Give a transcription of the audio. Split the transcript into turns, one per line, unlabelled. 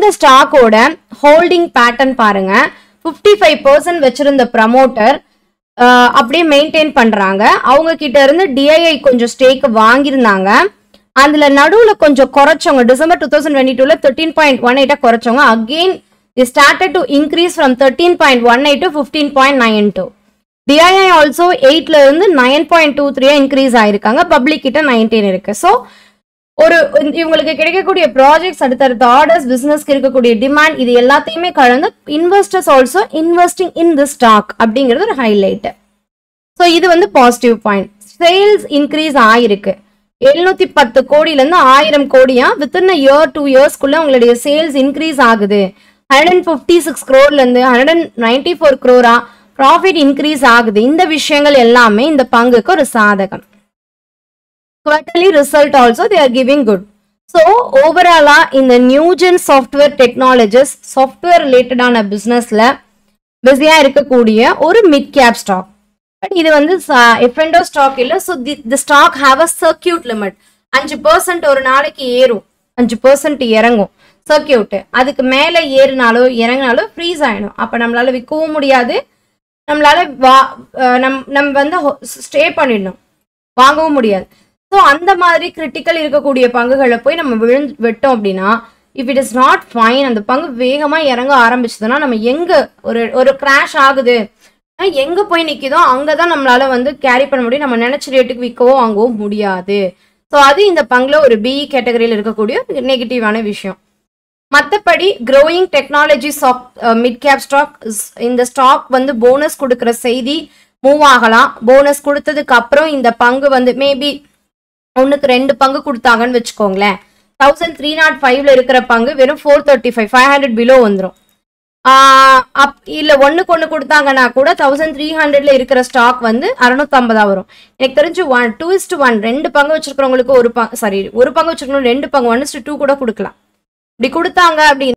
இந்த ஸ்டாக்கோட holding pattern பாருங்க ஃபிஃப்டி ஃபைவ் பர்சன்ட் வச்சிருந்த ப்ரமோட்டர் அப்படியே மெயின்டைன் பண்றாங்க அவங்க கிட்ட இருந்து டிஐஐ கொஞ்சம் ஸ்டேக் வாங்கியிருந்தாங்க அதுல நடுவுல கொஞ்சம் குறைச்சவங்க டிசம்பர் டூ தௌசண்ட் டுவெண்ட்டி டூல தேர்ட்டீன் பாயிண்ட் ஒன் எயிட்டா குறைச்சவங்க again started to increase from thirteen point one eight to fifteen point nine two DII also எயிட்ல இருந்து நைன் பாயிண்ட் டூ த்ரீயா இன்க்ரீஸ் ஆயிருக்காங்க பப்ளிக் கிட்ட நைன்டீன் இருக்கு ஸோ ஒரு இவங்களுக்கு கிடைக்கக்கூடிய ப்ராஜெக்ட்ஸ் அடுத்தடுத்த ஆர்டர்ஸ் பிசினஸ்க்கு இருக்கக்கூடிய டிமாண்ட் இது எல்லாத்தையுமே கலந்து investors also investing in the stock அப்படிங்கிறது ஒரு ஹைலைட் ஸோ இது வந்து பாசிட்டிவ் பாயிண்ட் சேல்ஸ் இன்க்ரீஸ் ஆயிருக்கு எழுநூத்தி பத்து கோடியில இருந்து ஆயிரம் கோடியா வித்தின் இயர் டூ இயர்ஸ்க்குள்ள உங்களுடைய சேல்ஸ் இன்க்ரீஸ் ஆகுது ஹண்ட்ரட் அண்ட் ஃபிஃப்டி சிக்ஸ் க்ரோர்ல இருந்து ஹண்ட்ரட் அண்ட் நைன்டி ஃபோர் க்ரோரா ப்ராஃபிட் இன்க்ரீஸ் ஆகுது இந்த விஷயங்கள் எல்லாமே இந்த பங்குக்கு ஒரு சாதகம் quarterly result also they are giving good so ஓவராலா இந்த நியூஜென் சாஃப்ட்வேர் டெக்னாலஜிஸ் சாஃப்ட்வேர் ரிலேட்டடான பிஸ்னஸ்ல பிஸியா இருக்கக்கூடிய ஒரு மிட் கேப் ஸ்டாக் பட் இது வந்து எஃப்என்டோ ஸ்டாக் இல்லை so the stock have a circuit limit அஞ்சு பர்சன்ட் ஒரு நாளைக்கு ஏறும் அஞ்சு பர்சன்ட் இறங்கும் சர்க்கியூட் அதுக்கு மேலே ஏறினாலோ இறங்கினாலோ ஃப்ரீஸ் ஆயிடும் அப்போ நம்மளால விற்கவும் முடியாது நம்மளால வா அஹ் நம் நம்ம வந்து ஸ்டே பண்ணிடணும் வாங்கவும் முடியாது ஸோ அந்த மாதிரி கிரிட்டிக்கல் இருக்கக்கூடிய பங்குகளை போய் நம்ம விழுந்து விட்டோம் அப்படின்னா if it is not fine அந்த பங்கு வேகமாக இறங்க ஆரம்பிச்சதுன்னா நம்ம எங்க ஒரு ஒரு கிராஷ் ஆகுது ஆனா எங்க போய் நிக்குதோ அங்கதான் நம்மளால வந்து கேரி பண்ண முடியும் நம்ம நினைச்ச ரேட்டுக்கு விற்கவோ வாங்கவோ முடியாது ஸோ அது இந்த பங்குல ஒரு பி கேட்டகரியில் இருக்கக்கூடிய நெகட்டிவான விஷயம் மற்றபடி growing technology stock mid cap stock இந்த ஸ்டாக் வந்து போனஸ் கொடுக்குற செய்தி மூவ் ஆகலாம் போனஸ் கொடுத்ததுக்கு அப்புறம் இந்த பங்கு வந்து மேபி ஒன்றுக்கு ரெண்டு பங்கு கொடுத்தாங்கன்னு வச்சுக்கோங்களேன் தௌசண்ட் த்ரீ நாட் ஃபைவ்ல இருக்கிற பங்கு வெறும் four thirty five five hundred below வந்துடும் அப் இல்லை ஒன்றுக்கு ஒன்று கொடுத்தாங்கன்னா கூட தௌசண்ட் த்ரீ ஹண்ட்ரட்ல இருக்கிற ஸ்டாக் வந்து அறுநூத்தம்பதா வரும் எனக்கு தெரிஞ்சு ஒன் டூ இஸ்ட் ஒன் ரெண்டு பங்கு வச்சிருக்கிறவங்களுக்கு ஒரு பங்கு சாரி ஒரு பங்கு வச்சிருக்கணும் ரெண்டு பங்கு ஒன் இஸ்ட் டூ கூட கொடுக்கலாம் இப்படி கொடுத்தாங்க அப்படின்னு